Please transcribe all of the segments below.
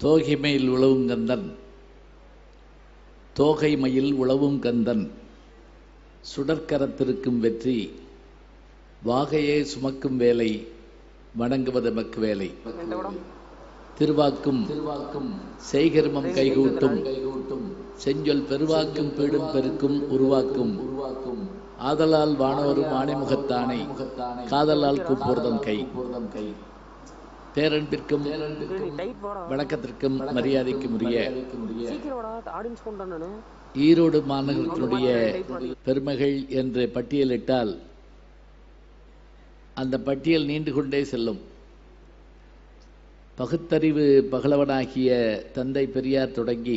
தோகைமையில் உழவும் கந்தன் தோகை மயில் உழவும் கந்தன் சுடற்கரத்திருக்கும் வெற்றி வாகையே சுமக்கும் வேலை வணங்குவது மக்கு வேலை திருவாக்கும் திருவாக்கும் செய்கருமம் கைகூட்டும் கைகூட்டும் செஞ்சொல் பெருவாக்கும் பீடும் பெருக்கும் உருவாக்கும் உருவாக்கும் ஆதலால் வானவரும் ஆணைமுகத்தானை காதலால் கூப்பூர்தம் கை கை பேரன்பிற்கும் வணக்கத்திற்கும் மரியாதைக்கும் உரிய ஆடியன்ஸ் கொண்டான் நானு ஈரோடு மாநகரத்தினுடைய பெருமைகள் என்று பட்டியலிட்டால் அந்த பட்டியல் நீண்டு கொண்டே செல்லும் பகுத்தறிவு பகலவனாகிய தந்தை பெரியார் தொடங்கி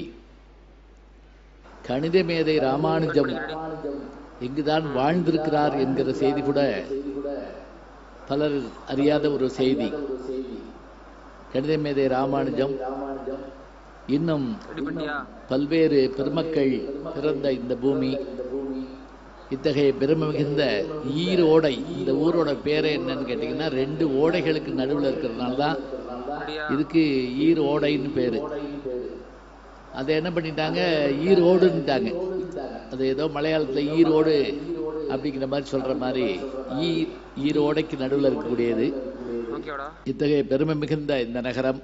கணித மேதை ராமானுஜம் இங்குதான் வாழ்ந்திருக்கிறார் என்கிற செய்தி கூட பலர் அறியாத ஒரு செய்தி கணித மேதை ராமானுஜம் இன்னும் பல்வேறு பெருமக்கள் பிறந்த இந்த பூமி இத்தகைய பெருமை மிகுந்த ஈரோடை இந்த ஊரோட பேரே என்னன்னு கேட்டிங்கன்னா ரெண்டு ஓடைகளுக்கு நடுவில் இருக்கிறதுனால தான் இதுக்கு ஈர் ஓடைன்னு பேரு அதை என்ன பண்ணிட்டாங்க ஈரோடுன்ட்டாங்க அது ஏதோ மலையாளத்தில் ஈரோடு அப்படிங்கிற மாதிரி சொல்ற மாதிரி ஈ ஈரோடைக்கு நடுவில் இருக்கக்கூடியது ஓகேவாடா இத்தகைய பெருமை மிகுந்த இந்த நகரம்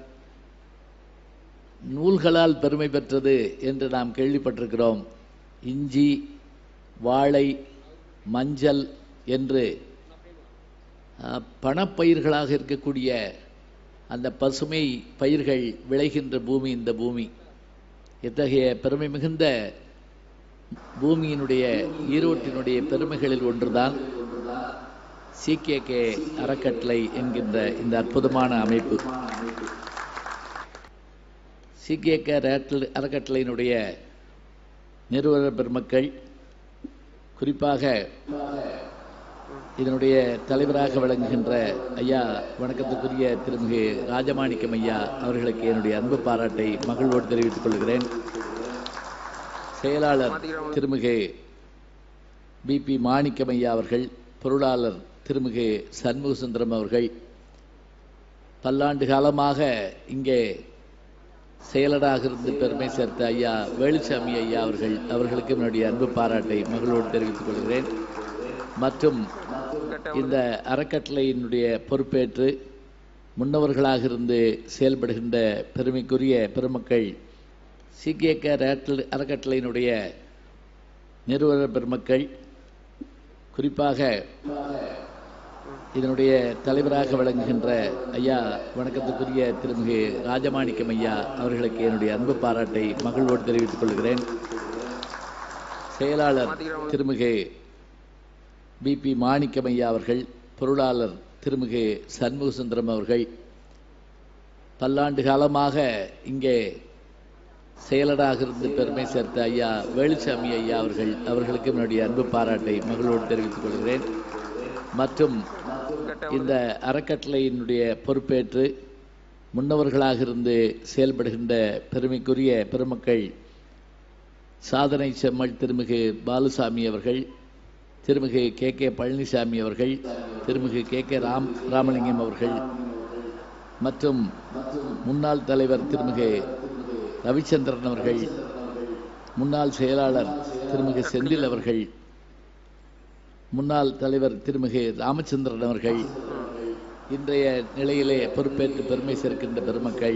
நூல்களால் பெருமை பெற்றது என்று நாம் கேள்விப்பட்டிருக்கிறோம் இஞ்சி வாழை மஞ்சள் என்று அஹ், பணப்பயிர்களாக இருக்கக்கூடிய அந்த பசுமை பயிர்கள் விளைகின்ற பூமி இந்த பூமி இத்தகைய பெருமை மிகுந்த பூமியினுடைய ஈரோட்டினுடைய பெருமைகளில் ஒன்றுதான் சிகேகே அறக்கட்டளை என்கின்ற இந்த அற்புதமான அமைப்பு சிகேகே அறக்கட்டளை அறக்கட்டளையினுடைய நிறுவனர் பெருமக்கள் குறிப்பாக இதனுடைய தலைவராக விளங்குகின்ற ஐயா வணக்கத்துக்குரிய திருமிகு ராஜமாணிக்கம் ஐயா அவர்களுக்கு என்னுடைய அன்பு பாராட்டை மகிழ்வோடு தெரிவித்துக் கொள்கிறேன் செயலாளர் திருமிகு பிபி மாணிக்கம் ஐயா அவர்கள் பொருளாளர் திருமிகு சண்முக சுந்தரம் அவர்கள் பல்லாண்டு காலமாக இங்கே செயலராக இருந்து பெருமை சேர்த்த ஐயா வேலுசாமி ஐயா அவர்கள் அவர்களுக்கு என்னுடைய அன்பு பாராட்டை மகிழ்வோடு தெரிவித்துக் கொள்கிறேன் மற்றும் இந்த அறக்கட்டளையினுடைய பொறுப்பேற்று முன்னவர்களாக இருந்து செயல்படுகின்ற பெருமைக்குரிய பெருமக்கள் சிகேக அறக்கட்டளை அறக்கட்டளையினுடைய நிறுவனர் பெருமக்கள் குறிப்பாக இதனுடைய தலைவராக விளங்குகின்ற ஐயா வணக்கத்துக்குரிய திருமிகு ராஜமாணிக்கம் ஐயா அவர்களுக்கு என்னுடைய அன்பு பாராட்டை மகிழ்வோடு தெரிவித்துக் கொள்கிறேன் செயலாளர் திருமிகு பிபி மாணிக்கம் ஐயா அவர்கள் பொருளாளர் திருமிகு சண்முக சுந்தரம் அவர்கள் பல்லாண்டு காலமாக இங்கே செயலராக இருந்து பெருமை சேர்த்த ஐயா வேலுசாமி ஐயா அவர்கள் அவர்களுக்கு என்னுடைய அன்பு பாராட்டை மகிழ்வோடு தெரிவித்துக் கொள்கிறேன் மற்றும் இந்த அறக்கட்டளையினுடைய பொறுப்பேற்று முன்னவர்களாக இருந்து செயல்படுகின்ற பெருமைக்குரிய பெருமக்கள் சாதனை செம்மல் திருமிகு பாலுசாமி அவர்கள் திருமிகு கே கே பழனிசாமி அவர்கள் திருமிகு கே கே ராம் ராமலிங்கம் அவர்கள் மற்றும் முன்னாள் தலைவர் திருமிகு ரவிச்சந்திரன் அவர்கள் முன்னாள் செயலாளர் திருமிகு செந்தில் அவர்கள் முன்னாள் தலைவர் திருமிகு ராமச்சந்திரன் அவர்கள் இன்றைய நிலையிலே பொறுப்பேற்று பெருமை சேர்க்கின்ற பெருமக்கள்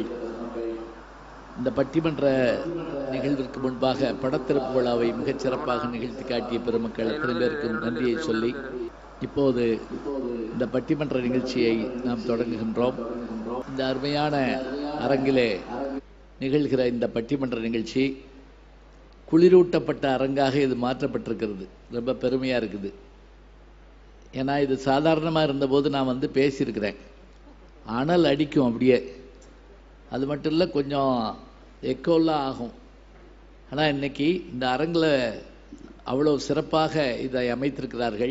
இந்த பட்டிமன்ற நிகழ்விற்கு முன்பாக படத்திறப்பு விழாவை மிகச் சிறப்பாக நிகழ்த்தி காட்டிய பெருமக்கள் அத்தனை பேருக்கும் நன்றியை சொல்லி இப்போது இந்த பட்டிமன்ற நிகழ்ச்சியை நாம் தொடங்குகின்றோம் இந்த அருமையான அரங்கிலே நிகழ்கிற இந்த பட்டிமன்ற நிகழ்ச்சி குளிரூட்டப்பட்ட அரங்காக இது மாற்றப்பட்டிருக்கிறது ரொம்ப பெருமையாக இருக்குது ஏன்னா இது சாதாரணமாக இருந்தபோது நான் வந்து பேசியிருக்கிறேன் அனல் அடிக்கும் அப்படியே அது மட்டும் இல்லை கொஞ்சம் எக்கோலாம் ஆகும் ஆனால் இன்னைக்கு இந்த அரங்கில் அவ்வளோ சிறப்பாக இதை அமைத்திருக்கிறார்கள்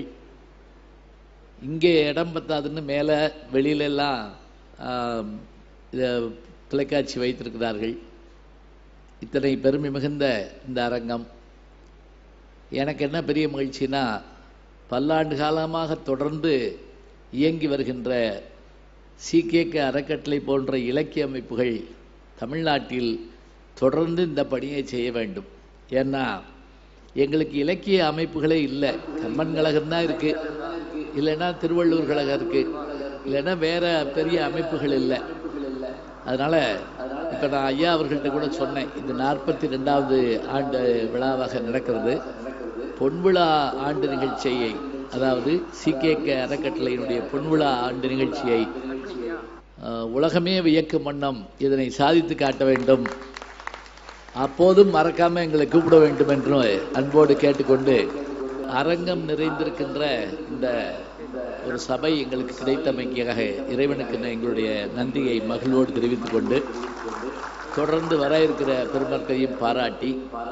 இங்கே இடம் பத்தாதுன்னு மேலே வெளியிலெல்லாம் ஆம், இதை தொலைக்காட்சி வைத்திருக்கிறார்கள் இத்தனை பெருமை மிகுந்த இந்த அரங்கம் எனக்கு என்ன பெரிய மகிழ்ச்சினா பல்லாண்டு காலமாக தொடர்ந்து இயங்கி வருகின்ற சீக்கியக்க அறக்கட்டளை போன்ற இலக்கிய அமைப்புகள் தமிழ்நாட்டில் தொடர்ந்து இந்த பணியை செய்ய வேண்டும் ஏன்னா எங்களுக்கு இலக்கிய அமைப்புகளே இல்லை கம்பன் கழகம் தான் இருக்கு இல்லைன்னா திருவள்ளூர் கழகம் இருக்கு இல்லைன்னா வேற பெரிய அமைப்புகள் இல்லை அதனால இப்போ நான் ஐயா அவர்கள்ட்ட கூட சொன்னேன் இது நாற்பத்தி ரெண்டாவது ஆண்டு விழாவாக நடக்கிறது பொன்விழா ஆண்டு நிகழ்ச்சியை அதாவது சிகேக அறக்கட்டளையினுடைய பொன்விழா ஆண்டு நிகழ்ச்சியை அஹ், உலகமே வியக்கும் வண்ணம் இதனை சாதித்து காட்ட வேண்டும் அப்போதும் மறக்காம எங்களை கூப்பிட வேண்டும் என்றும் அன்போடு கேட்டுக்கொண்டு அரங்கம் நிறைந்திருக்கின்ற இந்த ஒரு சபை எங்களுக்கு கிடைத்தமைக்காக இறைவனுக்கு நான் எங்களுடைய நன்றியை மகிழ்வோடு தெரிவித்துக் கொண்டு தொடர்ந்து வர இருக்கிற பெருமக்களையும் பாராட்டி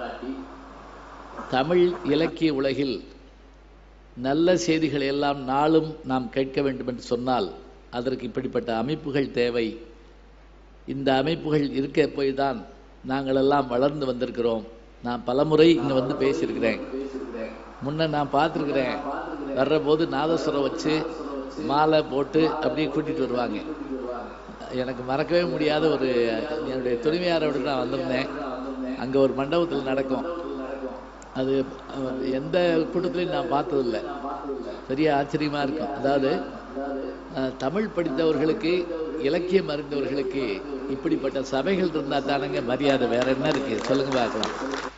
தமிழ் இலக்கிய உலகில் நல்ல செய்திகளை எல்லாம் நாளும் நாம் கேட்க வேண்டும் என்று சொன்னால் அதற்கு இப்படிப்பட்ட அமைப்புகள் தேவை இந்த அமைப்புகள் இருக்க போய் தான் நாங்கள் எல்லாம் வளர்ந்து வந்திருக்கிறோம் நான் பலமுறை இங்கே வந்து பேசியிருக்கிறேன் முன்ன நான் பார்த்துருக்கிறேன் வர்ற போது நாதஸ்வரம் வச்சு மாலை போட்டு அப்படியே கூட்டிட்டு வருவாங்க எனக்கு மறக்கவே முடியாத ஒரு என்னுடைய துணைவியாரோடு நான் வந்திருந்தேன் அங்கே ஒரு மண்டபத்தில் நடக்கும் அது அஹ், எந்த கூட்டத்திலையும் நான் பார்த்ததில்லை பெரிய ஆச்சரியமா இருக்கும் அதாவது அஹ், தமிழ் படித்தவர்களுக்கு இலக்கியம் அறிந்தவர்களுக்கு இப்படிப்பட்ட சபைகள் இருந்தா தானங்க மரியாதை வேற என்ன இருக்கு சொல்லுங்க பார்க்கலாம்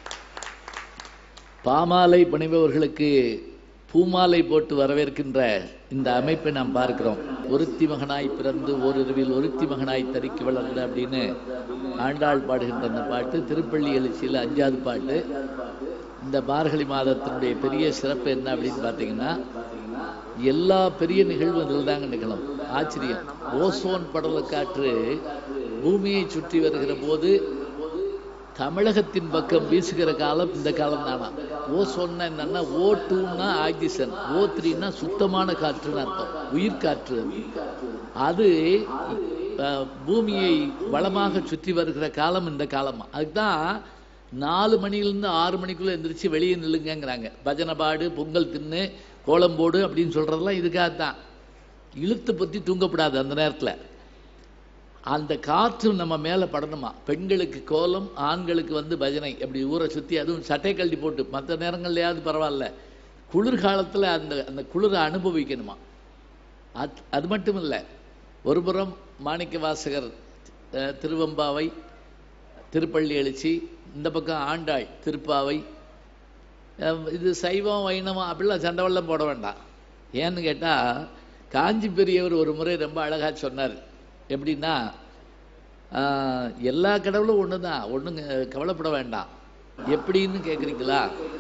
பாமாலை பணிபவர்களுக்கு பூமாலை போட்டு வரவேற்கின்ற இந்த அமைப்பை நாம் பார்க்கிறோம் ஒருத்தி மகனாய் பிறந்து ஓரிரவில் ஒருத்தி மகனாய் தரிக்கு வளர்ந்த அப்படின்னு ஆண்டாள் பாடுகின்ற அந்த பாட்டு திருப்பள்ளி எழுச்சியில் அஞ்சாவது பாட்டு இந்த மார்கழி மாதத்தினுடைய பெரிய சிறப்பு என்ன அப்படின்னு பார்த்தீங்கன்னா எல்லா பெரிய நிகழ்வும் இதில் தாங்க நிகழும் ஆச்சரியம் ஓசோன் படல காற்று பூமியை சுற்றி வருகிற போது தமிழகத்தின் பக்கம் வீசுகிற காலம் இந்த காலம் தானா ஓ சொன்ன என்னன்னா ஓ டூன்னா ஆக்சிஜன் ஓ த்ரீன்னா சுத்தமான காற்றுன்னு அர்த்தம் உயிர் காற்று அது. அது அஹ், பூமியை வளமாக சுற்றி வருகிற காலம் இந்த காலமா அதுதான் நாலு மணிலிருந்து ஆறு மணிக்குள்ள எந்திரிச்சு வெளியே நில்லுங்கங்கிறாங்க பஜனை பாடு பொங்கல் தின்னு கோலம் போடு அப்படின்னு சொல்றதெல்லாம் இதுக்காகத்தான் இழுத்து பத்தி தூங்கப்படாது அந்த நேரத்துல அந்த காற்று நம்ம மேலே படணுமா பெண்களுக்கு கோலம் ஆண்களுக்கு வந்து பஜனை அப்படி ஊரை சுற்றி அதுவும் சட்டை கழட்டி போட்டு மற்ற நேரங்கள்லையாவது பரவாயில்ல குளிர்காலத்தில் அந்த அந்த குளிரை அனுபவிக்கணுமா அது அது மட்டும் இல்லை ஒருபுறம் மாணிக்க வாசகர் அஹ், திருவெம்பாவை திருப்பள்ளி எழுச்சி இந்த பக்கம் ஆண்டாள் திருப்பாவை அஹ், இது சைவம் வைணவம் அப்படிலாம் சண்டவெல்லாம் போட வேண்டாம் ஏன்னு கேட்டால் காஞ்சி பெரியவர் ஒரு முறை ரொம்ப அழகா சொன்னார் எப்படின்னா ஆஹ், எல்லா கடவுளும் ஒன்று தான் ஒன்றுங்க கவலைப்பட வேண்டாம் எப்படின்னு கேட்குறீங்களா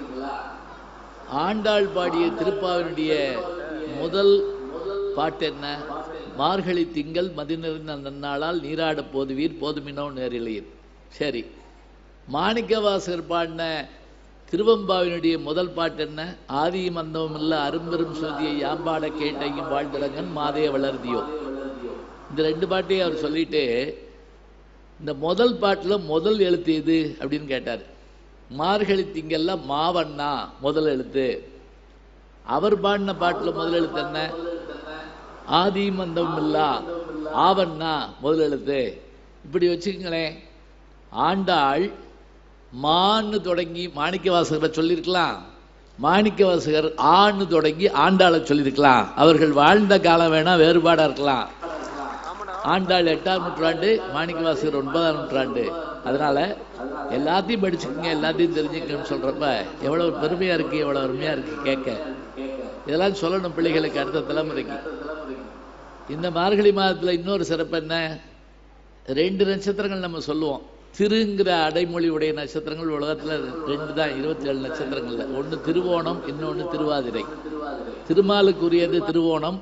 ஆண்டாள் பாடிய திருப்பாவினுடைய முதல் பாட்டு என்ன மார்கழி திங்கள் மதிநிறைந்த நன்னாளால் நீராட போதுவீர் போதுமினோ நேரிலையில் சரி மாணிக்கவாசகர் பாடின திருவம்பாவினுடைய முதல் பாட்டு என்ன ஆதியும் அந்தமும் இல்ல அரும்பெரும் சொல்லியை யாம்பாட கேட்டையும் வாழ்ந்திடங்கன் மாதே வளர்தியோ இந்த ரெண்டு பாட்டையும் அவர் சொல்லிட்டு இந்த முதல் பாட்டுல முதல் எழுத்து எது அப்படின்னு கேட்டார் மார்கழி திங்கள்ல மாவண்ணா முதல் எழுத்து அவர் பாடின பாட்டுல முதல் எழுத்து என்ன ஆதியும் அந்தமும் இல்லா ஆவண்ணா முதல் எழுத்து இப்படி வச்சுக்கங்களேன் ஆண்டாள் மான்னு தொடங்கி மாணிக்க வாசகரை சொல்லியிருக்கலாம் மாணிக்க வாசகர் ஆன்னு தொடங்கி ஆண்டாளை சொல்லியிருக்கலாம் அவர்கள் வாழ்ந்த காலம் வேணா வேறுபாடா இருக்கலாம் ஆண்டாள் எட்டாம் நூற்றாண்டு மாணிக்க வாசகர் ஒன்பதாம் நூற்றாண்டு அதனால எல்லாத்தையும் படிச்சுக்கங்க எல்லாத்தையும் தெரிஞ்சுக்கணும்னு சொல்றப்ப எவ்வளவு பெருமையா இருக்கு எவ்வளவு அருமையா இருக்கு கேட்க இதெல்லாம் சொல்லணும் பிள்ளைகளுக்கு அடுத்த தலைமுறைக்கு இந்த மார்கழி மாதத்துல இன்னொரு சிறப்பு என்ன ரெண்டு நட்சத்திரங்கள் நம்ம சொல்லுவோம் திருங்கிற அடைமொழி உடைய நட்சத்திரங்கள் உலகத்துல ரெண்டு தான் இருபத்தி ஏழு நட்சத்திரங்கள்ல ஒன்று திருவோணம் இன்னொன்று திருவாதிரை திருமாலுக்குரியது திருவோணம்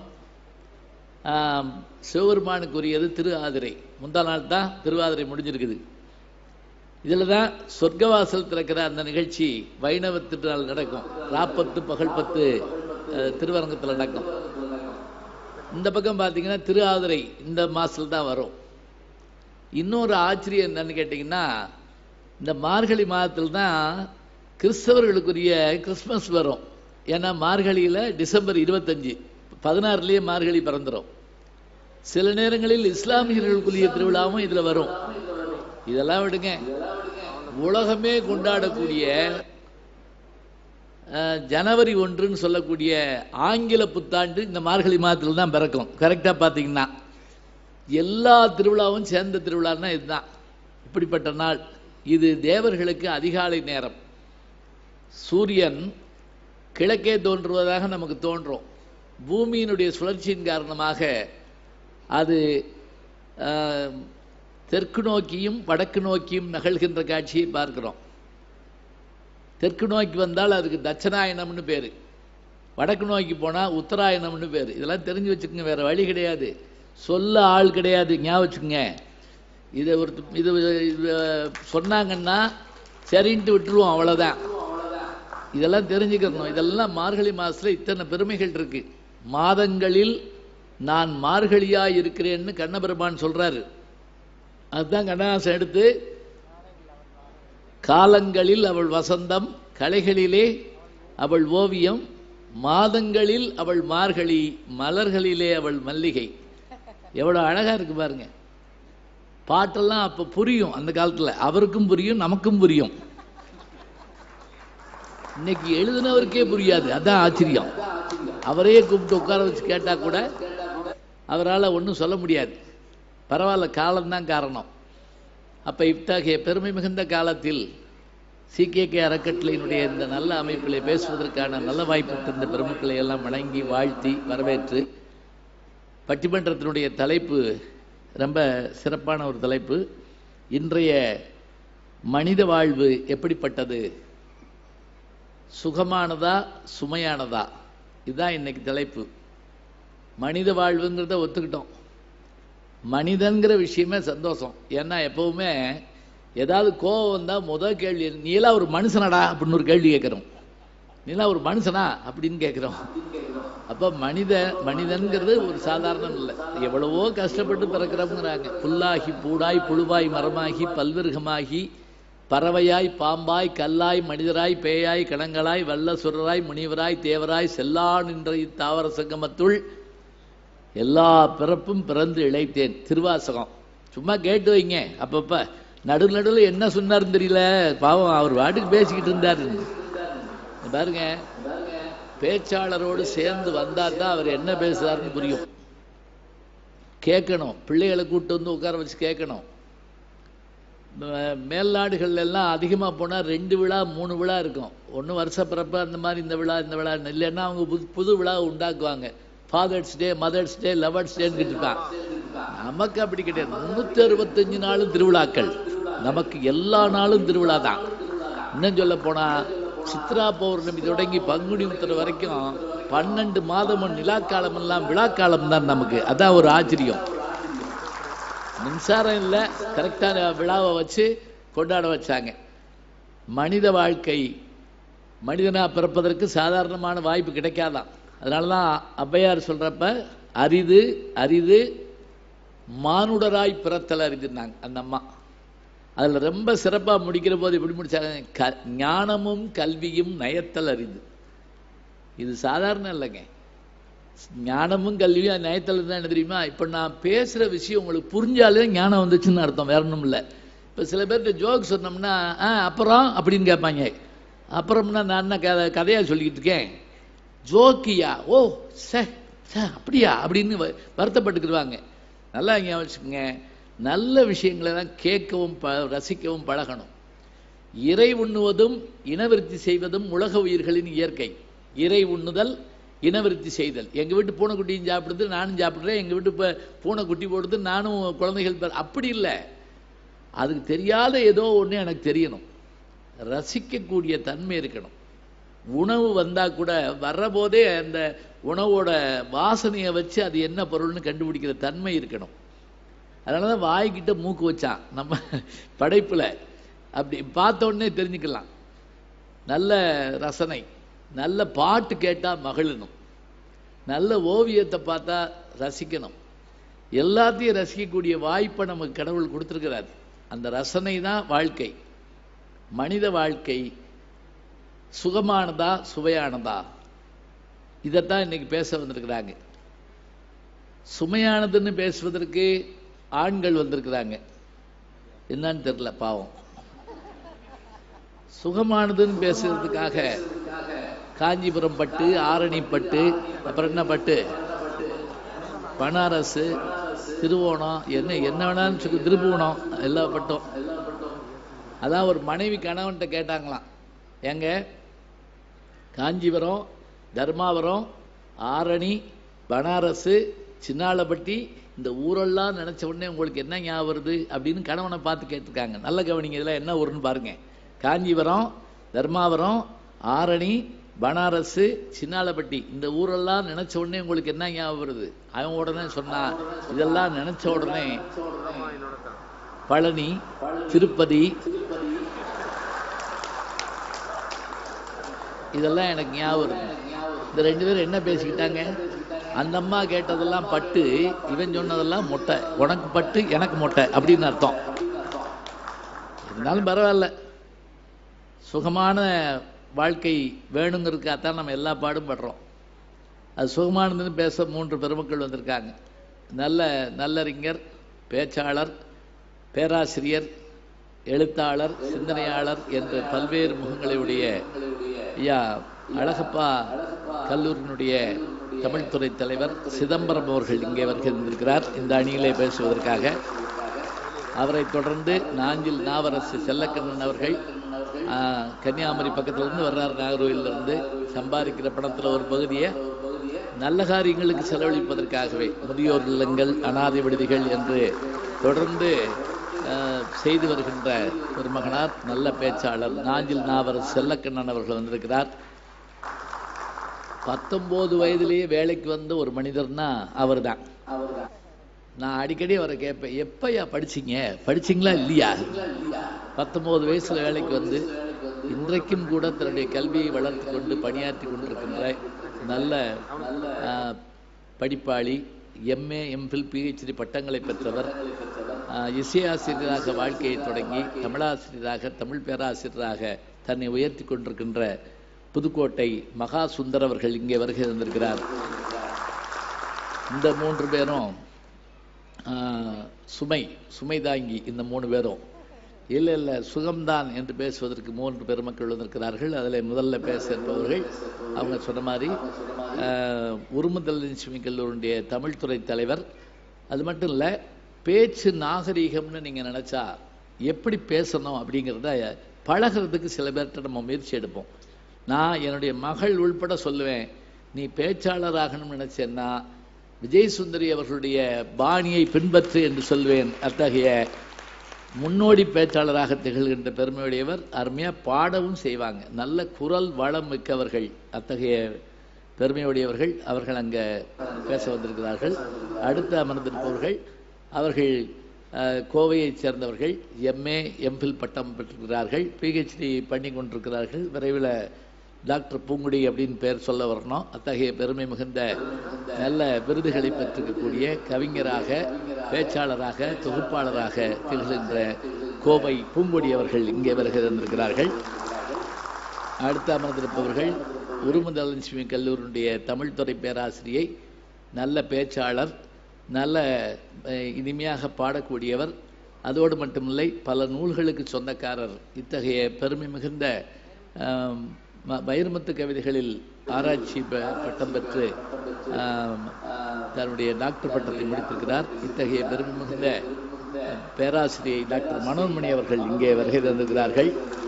ஆம், சிவபெருமானுக்குரியது திரு ஆதிரை முந்தா நாள் தான் திருவாதிரை முடிஞ்சிருக்குது இதில் தான் சொர்க்கவாசல் திறக்கிற அந்த நிகழ்ச்சி வைணவ திருநாள் நடக்கும் ராப்பத்து பகல் பத்து திருவரங்கத்தில் நடக்கும் இந்த பக்கம் பார்த்தீங்கன்னா திரு ஆதிரை இந்த மாசத்துல தான் வரும் இன்னொரு ஆச்சரியம் என்னன்னு கேட்டிங்கன்னா இந்த மார்கழி மாதத்தில் தான் கிறிஸ்தவர்களுக்குரிய கிறிஸ்மஸ் வரும் ஏன்னா மார்கழியில் டிசம்பர் இருபத்தஞ்சு பதினாறுலேயே மார்கழி பிறந்துரும் சில நேரங்களில் இஸ்லாமியர்களுக்குரிய திருவிழாவும் இதில் வரும் இதெல்லாம் விடுங்க உலகமே கொண்டாடக்கூடிய அஹ், ஜனவரி ஒன்றுன்னு சொல்லக்கூடிய ஆங்கில புத்தாண்டு இந்த மார்கழி மாதத்தில் தான் பிறக்கும் கரெக்டாக பார்த்தீங்கன்னா எல்லா திருவிழாவும் சேர்ந்த திருவிழான்னா இதுதான் இப்படிப்பட்ட நாள் இது தேவர்களுக்கு அதிகாலை நேரம் சூரியன் கிழக்கே தோன்றுவதாக நமக்கு தோன்றும் பூமியினுடைய சுழற்சியின் காரணமாக அது ஆஹ், தெற்கு நோக்கியும் வடக்கு நோக்கியும் நகழ்கின்ற காட்சியை பார்க்கிறோம் தெற்கு நோக்கி வந்தால் அதுக்கு தட்சணாயனம்னு பேர் வடக்கு நோக்கி போனால் உத்தராயணம்னு பேர் இதெல்லாம் தெரிஞ்சு வச்சுக்கோங்க வேற வழி கிடையாது சொல்ல ஆள் கிடையாது ஞாபகம் வச்சுக்கோங்க இதை ஒரு இது இது சொன்னாங்கன்னா சரின்ட்டு விட்டுருவோம் அவ்வளோதான் இதெல்லாம் தெரிஞ்சுக்கணும் இதெல்லாம் மார்கழி மாசத்துல இத்தனை பெருமைகள் இருக்கு மாதங்களில் நான் மார்கழியா இருக்கிறேன்னு கண்ணபெருமான் சொல்றாரு அதுதான் கண்ணதாசன் எடுத்து காலங்களில் அவள் வசந்தம் கலைகளிலே அவள் ஓவியம் மாதங்களில் அவள் மார்கழி மலர்களிலே அவள் மல்லிகை எவ்வளோ அழகா இருக்கு பாருங்க பாட்டெல்லாம் அப்போ புரியும் அந்த காலத்தில் அவருக்கும் புரியும் நமக்கும் புரியும் இன்னைக்கு எழுதினவருக்கே புரியாது அதான் ஆச்சரியம் அவரையே கூப்பிட்டு உட்கார வச்சு கேட்டா கூட அவரால் ஒன்றும் சொல்ல முடியாது பரவாயில்ல காலம்தான் காரணம் அப்ப இத்தகைய பெருமை மிகுந்த காலத்தில் சிகேகே அறக்கட்டளையினுடைய இந்த நல்ல அமைப்பிலே பேசுவதற்கான நல்ல வாய்ப்பு தந்த பெருமக்களை எல்லாம் வணங்கி வாழ்த்தி வரவேற்று பட்டிமன்றத்தினுடைய தலைப்பு ரொம்ப சிறப்பான ஒரு தலைப்பு இன்றைய மனித வாழ்வு எப்படிப்பட்டது சுகமானதா சுமையானதா இதுதான் இன்னைக்கு தலைப்பு மனித வாழ்வுங்கிறத ஒத்துக்கிட்டோம் மனிதன்கிற விஷயமே சந்தோஷம் ஏன்னா எப்பவுமே ஏதாவது கோவம் வந்தா முதல் கேள்வி நீலாம் ஒரு மனுஷனடா அப்படின்னு ஒரு கேள்வி கேட்குறோம் நீலாம் ஒரு மனுஷனா அப்படின்னு கேட்குறோம் அப்ப மனித மனிதன்கிறது ஒரு சாதாரணம் இல்லை எவ்வளவோ கஷ்டப்பட்டு பிறக்கிறோம்ங்கிறாங்க புல்லாகி பூடாய் புழுவாய் மரமாகி பல்விருகமாகி பறவையாய் பாம்பாய் கல்லாய் மனிதராய் பேயாய் கணங்களாய் வல்ல சுரராய் முனிவராய் தேவராய் செல்லா நின்ற இத்தாவர சங்கமத்துள் எல்லா பிறப்பும் பிறந்து இழைத்தேன் திருவாசகம் சும்மா கேட்டு வைங்க அப்பப்ப நடு நடுவில் என்ன சொன்னாருன்னு தெரியல பாவம் அவர் வாட்டுக்கு பேசிக்கிட்டு இருந்தாரு பாருங்க பேச்சாளரோடு சேர்ந்து வந்தா தான் அவர் என்ன பேசுறாருன்னு புரியும் கேட்கணும் பிள்ளைகளை கூட்டு வந்து உட்கார வச்சு கேட்கணும் மே- மேல்நாடுகள்ல எல்லாம் அதிகமாக போனால் ரெண்டு விழா மூணு விழா இருக்கும் ஒன்று வருஷ பிறப்பு அந்த மாதிரி இந்த விழா இந்த விழா இல்லைன்னா அவங்க புது புது விழா உண்டாக்குவாங்க Father's Day Mother's Day lovers டேன்னு இருப்பான் நமக்கு அப்படி கிடையாது முந்நூற்றி அறுபத்தஞ்சு நாளும் திருவிழாக்கள் நமக்கு எல்லா நாளும் திருவிழா தான் இன்னும் சொல்ல போனா சித்ரா பௌர்ணமி தொடங்கி பங்குனி உத்திர வரைக்கும் பன்னெண்டு மாதமும் நிலாக்காலம் எல்லாம் விழாக்காலம் தான் நமக்கு அதான் ஒரு ஆச்சரியம் மின்சாரம் இல்லை கரெக்டான விழாவை வச்சு கொண்டாட வச்சாங்க மனித வாழ்க்கை மனிதனா பிறப்பதற்கு சாதாரணமான வாய்ப்பு கிடைக்காதான் அதனால தான் ஔவையார் சொல்றப்ப அரிது அரிது மானுடராய் பிறத்தல் அரிதுன்னாங்க அந்த அம்மா அதுல ரொம்ப சிறப்பா முடிக்கிற போது எப்படி முடிச்சாங்க க ஞானமும் கல்வியும் நயத்தல் அரிது இது சாதாரணம் இல்லைங்க ஞானமும் கல்வியும் நயத்தல் தான் என்ன தெரியுமா இப்போ நான் பேசுகிற விஷயம் உங்களுக்கு புரிஞ்சாலே ஞானம் வந்துச்சுன்னு அர்த்தம் வேற ஒன்றும் இல்லை இப்போ சில பேர்கிட்ட ஜோக் சொன்னோம்னா ஆ அப்புறம் அப்படின்னு கேட்பாங்க அப்புறம்னா நான் என்ன கதை கதையாக சொல்லிக்கிட்டு இருக்கேன் ஜோக்கியா ஓ சே சே அப்படியா அப்படின்னு வ- வருத்தப்பட்டுக்கிடுவாங்க நல்லா ஞாபகம் வச்சுக்கோங்க நல்ல விஷயங்களை தான் கேட்கவும் ப ரசிக்கவும் பழகணும் இறை உண்ணுவதும் இனவிருத்தி செய்வதும் உலக உயிர்களின் இயற்கை இறை உண்ணுதல் இனவிருத்தி செய்தல் எங்க வீட்டு பூனைக்குட்டியும் சாப்பிடுது நானும் சாப்பிடுறேன் எங்க வீட்டு ப- பூனை குட்டி போடுது நானும் குழந்தைகள் பெற- அப்படி இல்லை அதுக்கு தெரியாத ஏதோ ஒண்ணு எனக்கு தெரியணும் ரசிக்கக்கூடிய தன்மை இருக்கணும் உணவு வந்தா கூட வர்ற போதே அந்த உணவோட வாசனையை வச்சு அது என்ன பொருள்னு கண்டுபிடிக்கிற தன்மை இருக்கணும் அதனால தான் வாய்க்கிட்ட மூக்கு வச்சான் நம்ம படைப்புல அப்படி பார்த்த உடனே தெரிஞ்சுக்கலாம் நல்ல ரசனை நல்ல பாட்டு கேட்டா மகிழணும் நல்ல ஓவியத்தை பார்த்தா ரசிக்கணும் எல்லாத்தையும் ரசிக்கக்கூடிய வாய்ப்பை நமக்கு கடவுள் கொடுத்துருக்கிறார் அந்த ரசனை தான் வாழ்க்கை மனித வாழ்க்கை சுகமானதா சுவையானதா இதைத்தான் இன்னைக்கு பேச வந்திருக்கிறாங்க சுமையானதுன்னு பேசுவதற்கு ஆண்கள் வந்திருக்கிறாங்க என்னன்னு தெரியல பாவம் சுகமானதுன்னு பேசுறதுக்காக காஞ்சிபுரம் பட்டு ஆரணி பட்டு அப்புறம் என்ன பட்டு பனாரசு திருவோணம் என்ன என்ன வேணாலும் சொல்லி திருப்புவனம் எல்லா பட்டும் அதான் ஒரு மனைவி கணவன்கிட்ட கேட்டாங்களாம் ஏங்க காஞ்சிபுரம் தர்மாபுரம் ஆரணி பனாரசு சின்னாளப்பட்டி இந்த ஊரெல்லாம் நினைச்ச உடனே உங்களுக்கு என்ன ஞாபகம் வருது அப்படின்னு கணவனை பார்த்து கேட்டிருக்காங்க நல்ல கவனிங்க இதெல்லாம் என்ன ஊருன்னு பாருங்க காஞ்சிபுரம் தர்மாபுரம் ஆரணி பனாரசு சின்னாளப்பட்டி இந்த ஊரெல்லாம் நினைச்ச உடனே உங்களுக்கு என்ன ஞாபகம் வருது அவன் உடனே சொன்னான் இதெல்லாம் நினைச்ச உடனே ஆமா என்னோட தான் பழனி திருப்பதி இதெல்லாம் எனக்கு ஞாபகம் இருக்கு இந்த ரெண்டு பேரும் என்ன பேசிக்கிட்டாங்க அந்த அம்மா கேட்டதெல்லாம் பட்டு இவன் சொன்னதெல்லாம் மொட்டை உனக்கு பட்டு எனக்கு மொட்டை அப்படின்னு அர்த்தம் இருந்தாலும் பரவாயில்ல சுகமான வாழ்க்கை வேணுங்கிறதுக்காகத்தான் நம்ம எல்லா பாடும் படுறோம் அது சுகமானதுன்னு பேச மூன்று பெருமக்கள் வந்திருக்காங்க நல்ல நல்லறிஞர் பேச்சாளர் பேராசிரியர் எழுத்தாளர் சிந்தனையாளர் என்ற பல்வேறு முகங்களை உடைய ஐயா அழகப்பா கல்லூரியினுடைய தமிழ்துறை தலைவர் சிதம்பரம் அவர்கள் இங்கே வருகின்றிருக்கிறார் இந்த அணியிலே பேசுவதற்காக அவரை தொடர்ந்து நாஞ்சில் நாவரசு செல்லக்கண்ணன் அவர்கள் ஆ, கன்னியாகுமரி பக்கத்துல இருந்து வர்றார் நாகர்கோயில்ல இருந்து சம்பாதிக்கிற பணத்துல ஒரு பகுதியை நல்ல காரியங்களுக்கு செலவழிப்பதற்காகவே முதியோர் இல்லங்கள் அனாதை விடுதிகள் என்று தொடர்ந்து ஆ, செய்து வருகின்ற ஒரு மகனார் நல்ல பேச்சாளர் நாஞ்சில் நாவரசு செல்லக்கண்ணன் அவர்கள் வந்திருக்கிறார் பத்தொன்பது வயதிலேயே வேலைக்கு வந்த ஒரு மனிதர்னா அவர்தான் நான் அடிக்கடி அவரை கேட்பேன் எப்பயா படிச்சீங்க படிச்சீங்களா இல்லையா பத்தொன்பது வயசுல வேலைக்கு வந்து இன்றைக்கும் கூட தன்னுடைய கல்வியை வளர்த்து கொண்டு பணியாற்றி கொண்டிருக்கின்ற நல்ல ஆ, படிப்பாளி எம்ஏ எம்ஃபில் பிஹெச்டி பட்டங்களை பெற்றவர் ஆ, இசையாசிரியராக வாழ்க்கையை தொடங்கி தமிழாசிரியராக தமிழ் பேராசிரியராக தன்னை உயர்த்தி கொண்டிருக்கின்ற புதுக்கோட்டை மகா சுந்தர் அவர்கள் இங்கே வருகை தந்திருக்கிறார் இந்த மூன்று பேரும் ஆ, சுமை சுமை தாங்கி இந்த மூணு பேரும் இல்லை இல்லை சுகம்தான் என்று பேசுவதற்கு மூன்று பெருமக்கள் வந்திருக்கிறார்கள் அதில் முதல்ல பேச இருப்பவர்கள் அவங்க சொன்ன மாதிரி ஆ, உருமுதல் லட்சுமி கல்லூரியுடைய தமிழ்துறை தலைவர் அது மட்டும் இல்லை பேச்சு நாகரீகம்னு நீங்கள் நினச்சா எப்படி பேசணும் அப்படிங்கிறத பழகிறதுக்கு சில பேர்கிட்ட நம்ம முயற்சி எடுப்போம் நான் என்னுடைய மகள் உள்பட சொல்லுவேன் நீ பேச்சாளராகணும்னு நினைச்சேன்னா விஜய் சுந்தரி அவர்களுடைய பாணியை பின்பற்று என்று சொல்வேன் அத்தகைய முன்னோடி பேச்சாளராக திகழ்கின்ற பெருமையுடையவர் அருமையா பாடவும் செய்வாங்க நல்ல குரல் வளம் மிக்கவர்கள் அத்தகைய பெருமையுடையவர்கள் அவர்கள் அங்க பேச வந்திருக்கிறார்கள் அடுத்து அமர்ந்திருப்பவர்கள் அவர்கள் அஹ், கோவையைச் சேர்ந்தவர்கள் எம்ஏ எம்ஃபில் பட்டம் பெற்றிருக்கிறார்கள் பிஹெச்டி பண்ணி கொண்டிருக்கிறார்கள் விரைவில் டாக்டர் பூங்குடி அப்படின்னு பெயர் சொல்ல வரணும் அத்தகைய பெருமை மிகுந்த நல்ல விருதுகளை பெற்றிருக்கக்கூடிய கவிஞராக பேச்சாளராக தொகுப்பாளராக திகழ்கின்ற கோவை பூங்குடி அவர்கள் இங்கே வருகை தந்திருக்கிறார்கள் அடுத்து அமர்ந்திருப்பவர்கள் உருமுதலட்சுமி கல்லூரியுடைய தமிழ்துறை பேராசிரியை நல்ல பேச்சாளர் நல்ல அஹ், இனிமையாக பாடக்கூடியவர் அதோடு மட்டுமில்லை பல நூல்களுக்கு சொந்தக்காரர் இத்தகைய பெருமை மிகுந்த ஆம், ம- வைரமுத்து கவிதைகளில் ஆராய்ச்சி ப- பட்டம் பெற்று ஆம், தன்னுடைய டாக்டர் பட்டத்தை முடித்திருக்கிறார் இத்தகைய பெருமை மிகுந்த அஹ், பேராசிரியை டாக்டர் மனோன்மணி அவர்கள் இங்கே வருகை தந்திருக்கிறார்கள்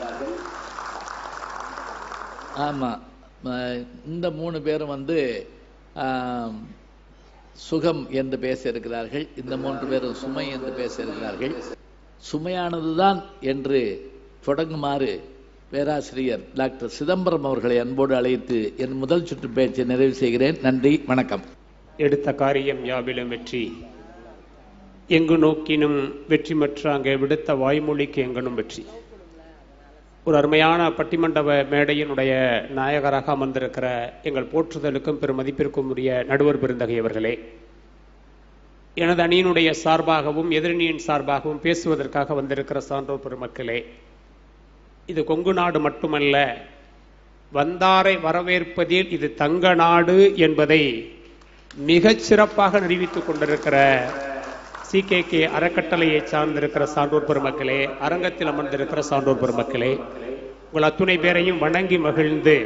ஆமா ம- இந்த மூணு பேரும் வந்து ஆம், சுகம் என்று பேச இருக்கிறார்கள் இந்த மூன்று பேரும் சுமை என்று பேச இருக்கிறார்கள் சுமையானதுதான் என்று தொடங்குமாறு பேராசிரியர் டாக்டர் சிதம்பரம் அவர்களை அன்போடு அழைத்து என் முதல் சுற்று பேச்சை நிறைவு செய்கிறேன் நன்றி வணக்கம் எடுத்த காரியம் யாவிலும் வெற்றி எங்கு நோக்கினும் வெற்றி மற்றாங்க விடுத்த வாய்மொழிக்கு எங்கனும் வெற்றி ஒரு அருமையான பட்டிமண்டப மேடையினுடைய நாயகராக அமர்ந்திருக்கிற எங்கள் போற்றுதலுக்கும் பெரும் மதிப்பிற்கும் உரிய நடுவர் பெருந்தகையவர்களே எனது அணியினுடைய சார்பாகவும் எதிரணியின் சார்பாகவும் பேசுவதற்காக வந்திருக்கிற சான்றோர் பெருமக்களே இது கொங்கு நாடு மட்டுமல்ல வந்தாரை வரவேற்பதில் இது தங்க நாடு என்பதை மிகச் சிறப்பாக நிரூபித்துக் கொண்டிருக்கிற சிகேகே அறக்கட்டளையை சார்ந்திருக்கிற சான்றோர் பெருமக்களே அரங்கத்தில் அமர்ந்திருக்கிற சான்றோர் பெருமக்களே உங்கள் அத்துணை பேரையும் வணங்கி மகிழ்ந்து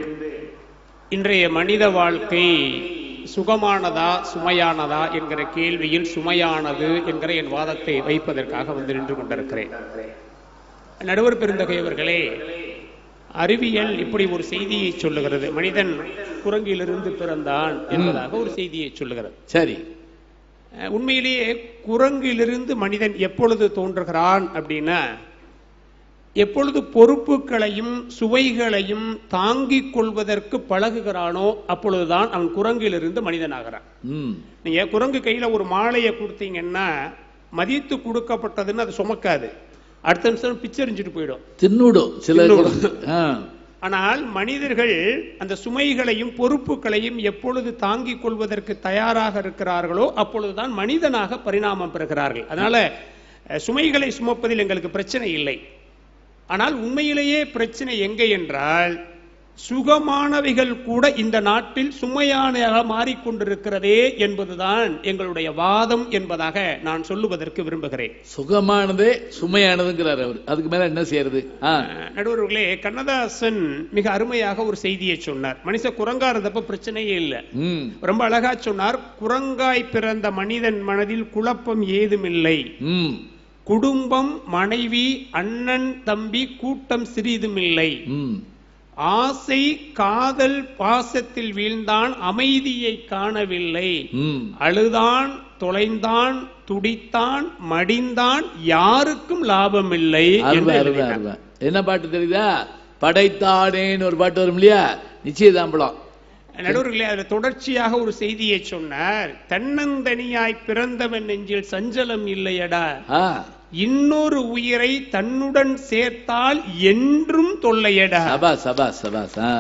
இன்றைய மனித வாழ்க்கை சுகமானதா சுமையானதா என்கிற கேள்வியில் சுமையானது என்கிற என் வாதத்தை வைப்பதற்காக வந்து நின்று கொண்டிருக்கிறேன் நடுவர் பெருந்தகையவர்களே அறிவியல் இப்படி ஒரு செய்தியை சொல்லுகிறது மனிதன் குரங்கிலிருந்து பிறந்தான் என்பதாக ஒரு செய்தியை சொல்லுகிறது சரி அஹ் உண்மையிலேயே குரங்கிலிருந்து மனிதன் எப்பொழுது தோன்றுகிறான் அப்படின்னா எப்பொழுது பொறுப்புகளையும் சுவைகளையும் தாங்கிக் கொள்வதற்கு பழகுகிறானோ அப்பொழுதுதான் அவன் குரங்கிலிருந்து மனிதனாகிறான் ம் நீங்க குரங்கு கையில ஒரு மாலையை கொடுத்தீங்கன்னா மதித்து கொடுக்கப்பட்டதுன்னு அது சுமக்காது அடுத்த நிமிஷம் பிச்சரிஞ்சுட்டு போயிடும் தின்னுடும் சில தின்னுடும். ஆ, ஆனால் மனிதர்கள் அந்த சுமைகளையும் பொறுப்புகளையும் எப்பொழுது தாங்கிக் கொள்வதற்கு தயாராக இருக்கிறார்களோ அப்பொழுதுதான் மனிதனாக பரிணாமம் பெறுகிறார்கள் அதனால அஹ், சுமைகளை சுமப்பதில் எங்களுக்கு பிரச்சனை இல்லை ஆனால் உண்மையிலேயே பிரச்சனை எங்கே என்றால் சுகமானவைகள் கூட இந்த நாட்டில் சுமையானதாக மாறிக்கொண்டிருக்கிறதே என்பதுதான் எங்களுடைய வாதம் என்பதாக நான் சொல்லுவதற்கு விரும்புகிறேன் சுகமானதே சுமையானதுங்கிறார் அவர் அதுக்கு மேல என்ன செய்யறது ஆ அஹ், நடுவர்களே கண்ணதாசன் மிக அருமையாக ஒரு செய்தியை சொன்னார் மனுஷ குரங்கா இருந்தப்ப பிரச்சனையே இல்லை ம் ரொம்ப அழகா சொன்னார் குரங்காய் பிறந்த மனிதன் மனதில் குழப்பம் ஏதுமில்லை ம் குடும்பம் மனைவி அண்ணன் தம்பி கூட்டம் சிறிதுமில்லை ம் ஆசை காதல் பாசத்தில் வீழ்ந்தான் அமைதியை காணவில்லை ம் அழுதான் தொலைந்தான் துடித்தான் மடிந்தான் யாருக்கும் லாபமில்லை அருமை என்று அருமை எழுதினார். அருமை என்ன பாட்டு தெரியுதா படைத்தானேன்னு ஒரு பாட்டு வரும் இல்லையா நிச்சயதாம்பலம் நடுவர்களே அதுல தொடர்ச்சியாக ஒரு செய்தியை சொன்னார் தன்னந்தனியாய் பிறந்தவன் நெஞ்சில் சஞ்சலம் இல்லையடா ஆ இன்னொரு உயிரை தன்னுடன் சேர்த்தால் என்றும் தொல்லையடா சபா சபா சபா ஆ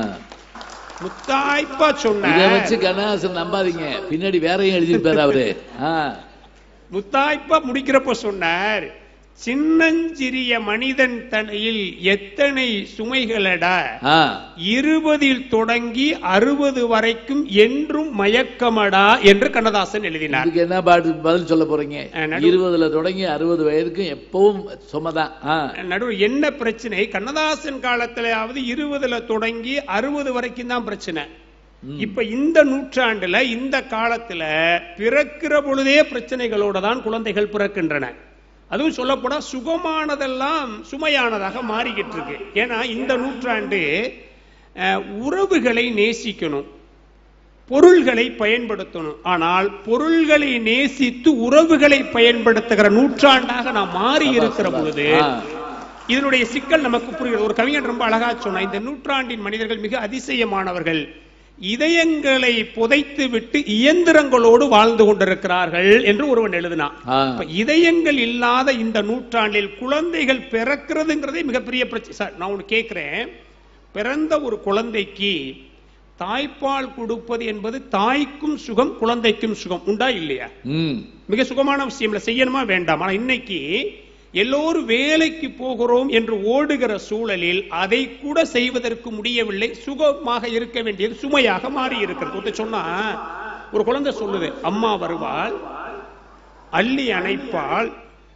முத்தாய்ப்பா இத சொன்னார் வச்சு கண்ணாசன் நம்பாதீங்க பின்னாடி வேறையும் எழுதியிருப்பாரு அவரு ஆ முத்தாய்ப்பா முடிக்கிறப்ப சொன்னார் சின்னஞ்சிறிய மனிதன் தனையில் எத்தனை சுமைகளடா ஆ இருபதில் தொடங்கி அறுபது வரைக்கும் என்றும் மயக்கமடா என்று கண்ணதாசன் எழுதினார் இதுக்கு என்ன பாட்டு பதில் சொல்ல போறீங்க அஹ், நடு- இருபதுல தொடங்கி அறுபது வயதுக்கும் எப்பவும் சுமதான் ஆ நடுவு என்ன பிரச்சனை கண்ணதாசன் காலத்திலாவது இருபதுல தொடங்கி அறுபது வரைக்கும் தான் பிரச்சனை ம். இப்ப இந்த நூற்றாண்டுல இந்த காலத்துல பிறக்கிற பொழுதே பிரச்சனைகளோட தான் குழந்தைகள் பிறக்கின்றன அதுவும் சொல்லப்போனா சுகமானதெல்லாம் சுமையானதாக மாறிக்கிட்டு இருக்கு ஏன்னா இந்த நூற்றாண்டு அஹ், உறவுகளை நேசிக்கணும் பொருள்களை பயன்படுத்தணும் ஆனால் பொருள்களை நேசித்து உறவுகளை பயன்படுத்துகிற நூற்றாண்டாக நாம் மாறி இருக்கிற பொழுது ஆ. இதனுடைய சிக்கல் நமக்கு புரிகிறது ஒரு கவிஞன் ரொம்ப அழகா சொன்னா இந்த நூற்றாண்டின் மனிதர்கள் மிக அதிசயமானவர்கள் இதயங்களை புதைத்து விட்டு இயந்திரங்களோடு வாழ்ந்து கொண்டிருக்கிறார்கள் என்று ஒருவன் எழுதினான் ஆ. அப்ப இதயங்கள் இல்லாத இந்த நூற்றாண்டில் குழந்தைகள் பிறக்கிறதுங்கிறதே மிகப்பெரிய பிரச்சனை சார் நான் ஒன்று கேட்கிறேன் பிறந்த ஒரு குழந்தைக்கு தாய்ப்பால் கொடுப்பது என்பது தாய்க்கும் சுகம் குழந்தைக்கும் சுகம் உண்டா இல்லையா ம் மிக சுகமான விஷயம் இல்லை செய்யணுமா வேண்டாம் ஆனா இன்னைக்கு எல்லோரும் வேலைக்கு போகிறோம் என்று ஓடுகிற சூழலில் அதை கூட செய்வதற்கு முடியவில்லை சுகமாக இருக்க வேண்டியது சுமையாக மாறி இருக்கிறது ஒருத்தர் சொன்னா ஒரு குழந்தை சொல்லுது அம்மா வருவாள் அள்ளி அணைப்பாள்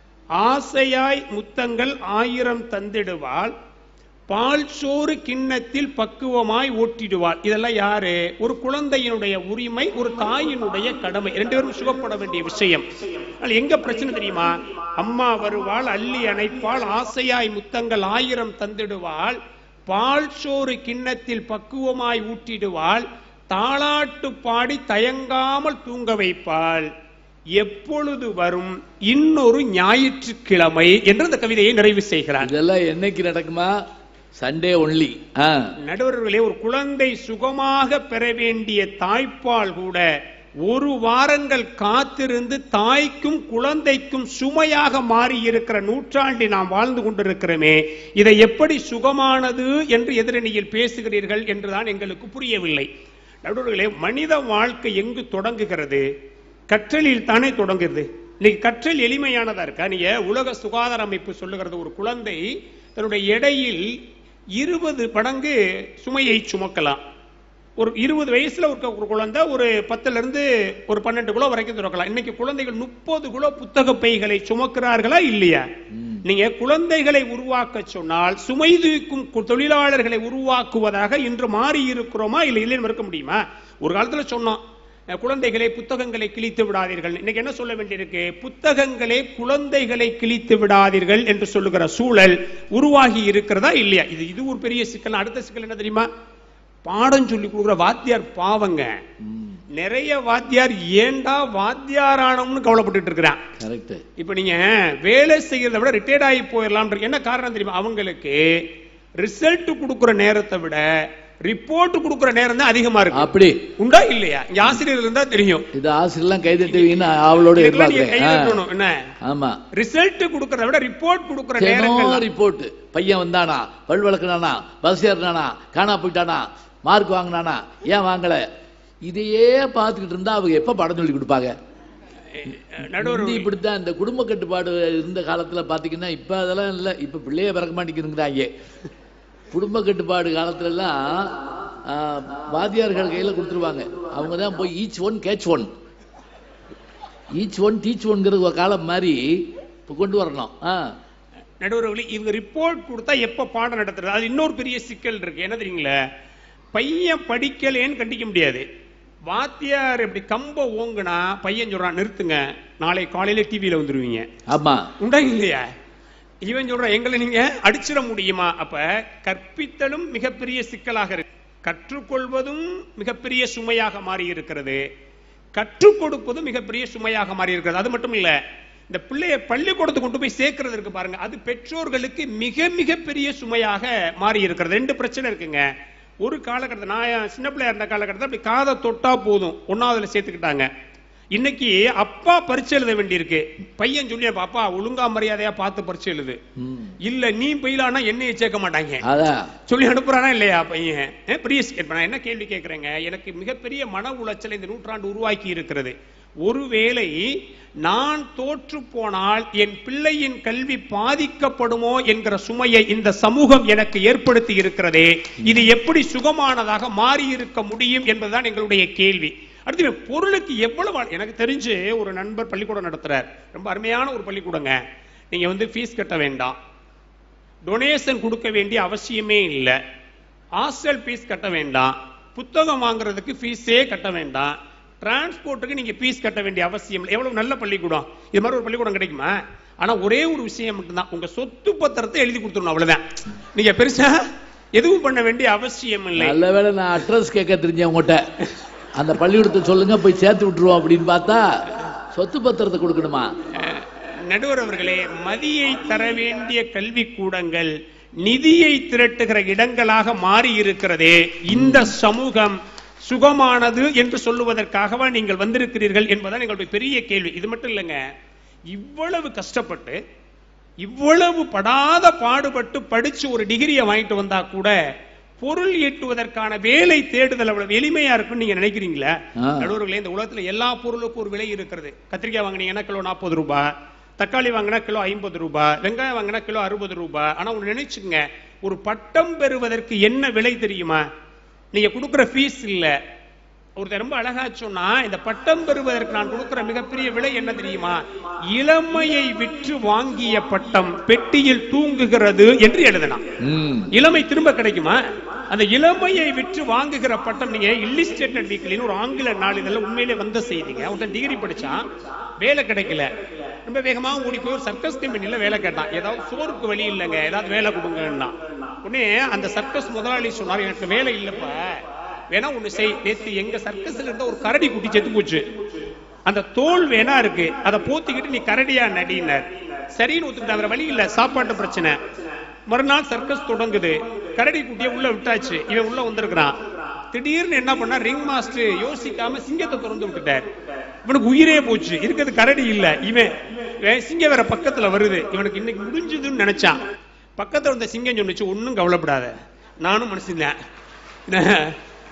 ஆசையாய் முத்தங்கள் ஆயிரம் தந்திடுவாள் பால் சோறு கிண்ணத்தில் பக்குவமாய் ஓட்டிடுவாள் இதெல்லாம் யாரு ஒரு குழந்தையினுடைய உரிமை ஒரு தாயினுடைய கடமை ரெண்டு பேரும் சுகப்பட வேண்டிய விஷயம் ஆனால் எங்க பிரச்சனை தெரியுமா அம்மா வருவாள் அள்ளி அணைப்பாள் ஆசையாய் முத்தங்கள் ஆயிரம் தந்திடுவாள் பால் சோறு கிண்ணத்தில் பக்குவமாய் ஊட்டிடுவாள் தாளாட்டு பாடி தயங்காமல் தூங்க வைப்பாள் எப்பொழுது வரும் இன்னொரு ஞாயிற்றுக்கிழமை என்று அந்த கவிதையை நிறைவு செய்கிறார் இதெல்லாம் என்னைக்கு நடக்குமா சண்டே ஒன்லி ஆ நடுவர்களே ஒரு குழந்தை சுகமாக பெற வேண்டிய தாய்ப்பால் கூட ஒரு வாரங்கள் காத்திருந்து தாய்க்கும் குழந்தைக்கும் சுமையாக மாறி இருக்கிற நூற்றாண்டில் நாம் வாழ்ந்து கொண்டிருக்கிறோமே இதை எப்படி சுகமானது என்று எதிரணியில் பேசுகிறீர்கள் என்றுதான் எங்களுக்கு புரியவில்லை நடுவர்களே மனித வாழ்க்கை எங்கு தொடங்குகிறது கற்றலில் தானே தொடங்குகிறது இன்னைக்கு கற்றல் எளிமையானதா இருக்கா நீங்க உலக சுகாதார அமைப்பு சொல்லுகிறது ஒரு குழந்தை தன்னுடைய எடையில் இருபது மடங்கு சுமையை சுமக்கலாம் ஒரு இருபது வயசுல ஒரு ஒரு குழந்தை ஒரு பத்துல இருந்து ஒரு பன்னெண்டு கிலோ வரைக்கும் துறக்கலாம் இன்னைக்கு குழந்தைகள் முப்பது கிலோ புத்தக பைகளை சுமக்கிறார்களா இல்லையா நீங்க குழந்தைகளை உருவாக்க சொன்னால் சுமை தூக்கும் கு- தொழிலாளர்களை உருவாக்குவதாக இன்று மாறி இருக்கிறோமா இல்லை இல்லைன்னு மறுக்க முடியுமா ஒரு காலத்துல சொன்னோம் அஹ், குழந்தைகளை புத்தகங்களை கிழித்து விடாதீர்கள் இன்னைக்கு என்ன சொல்ல வேண்டியிருக்கு புத்தகங்களே குழந்தைகளை கிழித்து விடாதீர்கள் என்று சொல்லுகிற சூழல் உருவாகி இருக்கிறதா இல்லையா இது இது ஒரு பெரிய சிக்கல் அடுத்த சிக்கல் என்ன தெரியுமா பாடம் சொல்லி கொடுக்குற வாத்தியார் பாவங்க நிறைய வாத்தியார் ஏண்டா வாத்தியாரானோம்னு கவலைப்பட்டுட்டு இருக்கிறான் கரெக்ட் இப்ப நீங்க வேலை செய்யறதை விட ரிட்டையர்ட் ஆகி போயிடலாம் என்ன காரணம் தெரியுமா அவங்களுக்கு ரிசல்ட் கொடுக்கிற நேரத்தை விட ரிப்போர்ட் கொடுக்கிற நேரம் தான் அதிகமா இருக்கு அப்படி உண்டா இல்லையா இங்க ஆசிரியர் இருந்தா தெரியும் இது ஆசிரியர்லாம் கைதட்டுவீங்கன்னு அவளோட இதுக்கெல்லாம் நீங்க கை எதிர்பார்க்கிறேன் தட்டணும், என்ன ஆமா ரிசல்ட் கொடுக்கறத விட ரிப்போர்ட் கொடுக்கிற நேரங்கள் ரிப்போர்ட் பையன் வந்தானா பல் விளக்குனானா பஸ் ஏறினானா காணா போயிட்டானா மார்க் வாங்கினானா ஏன் வாங்கல இதையே பார்த்துக்கிட்டு இருந்தா அவங்க எப்ப படம் சொல்லி கொடுப்பாங்க நடுவர் முந்தி இப்படித்தான் இந்த குடும்ப கட்டுப்பாடு இருந்த காலத்துல பாத்தீங்கன்னா இப்ப அதெல்லாம் இல்ல இப்ப பிள்ளையே பிறக்க மாட்டேங்கிறாங்க குடும்ப கட்டுப்பாடு காலத்துல எல்லாம் ஆஹ், வாத்தியார்கள் கையில கொடுத்துருவாங்க அவங்க தான் போய் each one catch one each one teach ஒன்ங்கிற ஒரு காலம் மாதிரி இப்ப கொண்டு வரணும் ஆ நடுவர்களே இவங்க ரிப்போர்ட் கொடுத்தா எப்ப பாடம் நடத்துறது அது இன்னொரு பெரிய சிக்கல் இருக்கு என்ன தெரியுங்களா பையன் படிக்கலேன்னு கண்டிக்க முடியாது வாத்தியார் இப்படி கம்ப ஓங்குனா பையன் சொல்றான் நிறுத்துங்க நாளை காலையில டிவியில வந்துருவீங்க ஆமா உண்டா இல்லையா இவன் சொல்றான் எங்களை நீங்க அடிச்சிட முடியுமா அப்ப கற்பித்தலும் மிகப்பெரிய சிக்கலாக இருக்கு கற்றுக்கொள்வதும் மிகப்பெரிய சுமையாக மாறி இருக்கிறது கற்றுக் கொடுப்பதும் மிகப்பெரிய சுமையாக மாறி இருக்கிறது அது மட்டும் இல்ல இந்த பிள்ளைய பள்ளிக்கூடத்துக்கு கொண்டு போய் சேர்க்கிறது இருக்கு பாருங்க அது பெற்றோர்களுக்கு மிக மிக பெரிய சுமையாக மாறி இருக்கிறது ரெண்டு பிரச்சனை இருக்குங்க ஒரு காலகட்டத்தில் நான் சின்ன பிள்ளையா இருந்த காலகட்டத்தில் அப்படி காதை தொட்டா போதும் ஒன்னாவதுல சேர்த்துக்கிட்டாங்க இன்னைக்கு அப்பா பரிச்சை எழுத வேண்டியிருக்கு பையன் சொல்லி அப்பா ஒழுங்கா மரியாதையா பார்த்து பரிச்சை எழுது ம். இல்ல நீ பெயிலானா என்னைய சேர்க்க மாட்டாங்க அதான் சொல்லி அனுப்புறானா இல்லையா பையன் அஹ் பெரிய இப்ப நான் என்ன கேள்வி கேட்கிறேங்க எனக்கு மிகப்பெரிய மன உளைச்சலை இந்த நூற்றாண்டு உருவாக்கி இருக்கிறது ஒருவேளை நான் தோற்று போனால் என் பிள்ளையின் கல்வி பாதிக்கப்படுமோ என்கிற சுமையை இந்த சமூகம் எனக்கு ஏற்படுத்தி இருக்கிறதே இது எப்படி சுகமானதாக மாறி இருக்க முடியும் என்பதுதான் எங்களுடைய கேள்வி அடுத்து இவன் பொருளுக்கு எவ்வளவு ஆ- எனக்கு தெரிஞ்சு ஒரு நண்பர் பள்ளிக்கூடம் நடத்துறார் ரொம்ப அருமையான ஒரு பள்ளிக்கூடங்க நீங்க வந்து ஃபீஸ் கட்ட வேண்டாம் டொனேஷன் கொடுக்க வேண்டிய அவசியமே இல்லை ஹாஸ்டல் ஃபீஸ் கட்ட வேண்டாம் புத்தகம் வாங்குறதுக்கு ஃபீஸே கட்ட வேண்டாம் டிரான்ஸ்போர்ட்டுக்கு நீங்க ஃபீஸ் கட்ட வேண்டிய அவசியம் இல்லை எவ்வளவு நல்ல பள்ளிக்கூடம் இது மாதிரி ஒரு பள்ளிக்கூடம் கிடைக்குமா ஆனா ஒரே ஒரு விஷயம் மட்டும்தான் உங்க சொத்து பத்திரத்தை எழுதி கொடுத்துடணும் அவ்வளவுதான் நீங்க பெருசா எதுவும் பண்ண வேண்டிய அவசியம் இல்லை நல்ல வேளை நான் அட்ரஸ் கேட்க தெரிஞ்சேன் உங்ககிட்ட அந்த பள்ளிக்கூடத்தை சொல்லுங்க போய் சேர்த்து விட்டுருவோம் அப்படின்னு பார்த்தா சொத்து பத்திரத்தை கொடுக்கணுமா அஹ், நடுவர் அவர்களே மதியை தர வேண்டிய கல்வி கூடங்கள் நிதியை திரட்டுகிற இடங்களாக மாறி இருக்கிறதே இந்த சமூகம் சுகமானது என்று சொல்லுவதற்காகவா நீங்கள் வந்திருக்கிறீர்கள் என்பதுதான் எங்களுடைய பெரிய கேள்வி இது மட்டும் இல்லைங்க இவ்வளவு கஷ்டப்பட்டு இவ்வளவு படாத பாடுபட்டு படிச்சு ஒரு டிகிரியை வாங்கிட்டு வந்தா கூட பொருள் ஈட்டுவதற்கான வேலை தேடுதல் அவ்வளவு எளிமையா இருக்கும்னு நீங்க நினைக்கிறீங்களா ஆ. நடுவர்களே இந்த உலகத்துல எல்லா பொருளுக்கும் ஒரு விலை இருக்கிறது கத்திரிக்காய் வாங்குனீங்கன்னா கிலோ நாற்பது ரூபாய் தக்காளி வாங்கினா கிலோ ஐம்பது ரூபாய் வெங்காயம் வாங்கினா கிலோ அறுபது ரூபாய் ஆனா ஒண்ணு நினைச்சுங்க ஒரு பட்டம் பெறுவதற்கு என்ன விலை தெரியுமா நீங்க கொடுக்கிற ஃபீஸ் இல்ல ஒருத்தர் ரொம்ப அழகா சொன்னா இந்த பட்டம் பெறுவதற்கு நான் கொடுக்கிற மிகப்பெரிய விலை என்ன தெரியுமா இளமையை விற்று வாங்கிய பட்டம் பெட்டியில் தூங்குகிறது என்று எழுதலாம் ம் இளமை திரும்ப கிடைக்குமா அந்த இளமையை விற்று வாங்குகிற பட்டம் நீங்க இல்லிஸ்டேட்டட் வீக்லின்னு ஒரு ஆங்கில நாளிதழ்ல உண்மையிலே வந்த செய்திங்க ஒருத்தன் டிகிரி படிச்சான் வேலை கிடைக்கல ரொம்ப வேகமா ஓடி போய் ஒரு சர்க்கஸ் கம்பெனில வேலை கேட்டான் ஏதாவது சோறுக்கு வழி இல்லைங்க ஏதாவது வேலை கொடுங்கன்னா உடனே அந்த சர்க்கஸ் முதலாளி சொன்னார் எனக்கு வேலை இல்லப்பா வேணா ஒண்ணு செய் நேத்து எங்க சர்க்கஸ்ல இருந்த ஒரு கரடி குட்டி செத்து போச்சு அந்த தோல் வேணா இருக்கு அதை போத்திக்கிட்டு நீ கரடியா நடினார் சரின்னு ஒத்துக்கிட்ட வேற வழி இல்ல சாப்பாட்டு பிரச்சனை மறுநாள் சர்க்கஸ் தொடங்குது கரடி குட்டியை உள்ள விட்டாச்சு இவன் உள்ள வந்திருக்கிறான் திடீர்னு என்ன பண்ணா ரிங் மாஸ்டர் யோசிக்காம சிங்கத்தை திறந்து விட்டுட்டார் இவனுக்கு உயிரே போச்சு இருக்கிறது கரடி இல்ல இவன் இவன் சிங்கம் வேற பக்கத்துல வருது இவனுக்கு இன்னைக்கு முடிஞ்சதுன்னு நினைச்சான் பக்கத்துல இருந்த சிங்கம் சொன்னுச்சு ஒண்ணும் கவலைப்படாத நானும் மனுஷன்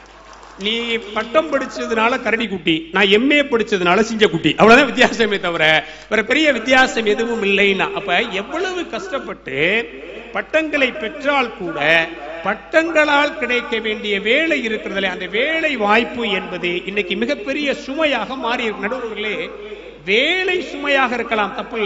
நீ பட்டம் படிச்சதுனால கரடி குட்டி நான் எம்ஏ படிச்சதுனால சிங்க குட்டி அவ்வளவுதான் வித்தியாசமே தவிர வேற பெரிய வித்தியாசம் எதுவும் இல்லைன்னா அப்ப எவ்வளவு கஷ்டப்பட்டு பட்டங்களை பெற்றால் கூட பட்டங்களால் கிடைக்க வேண்டிய வேலை இருக்கிறதுல அந்த வேலை வாய்ப்பு என்பது இன்னைக்கு மிகப்பெரிய சுமையாக மாறி இருக்கு நடுவர்களே வேலை சுமையாக இருக்கலாம் தப்பில்ல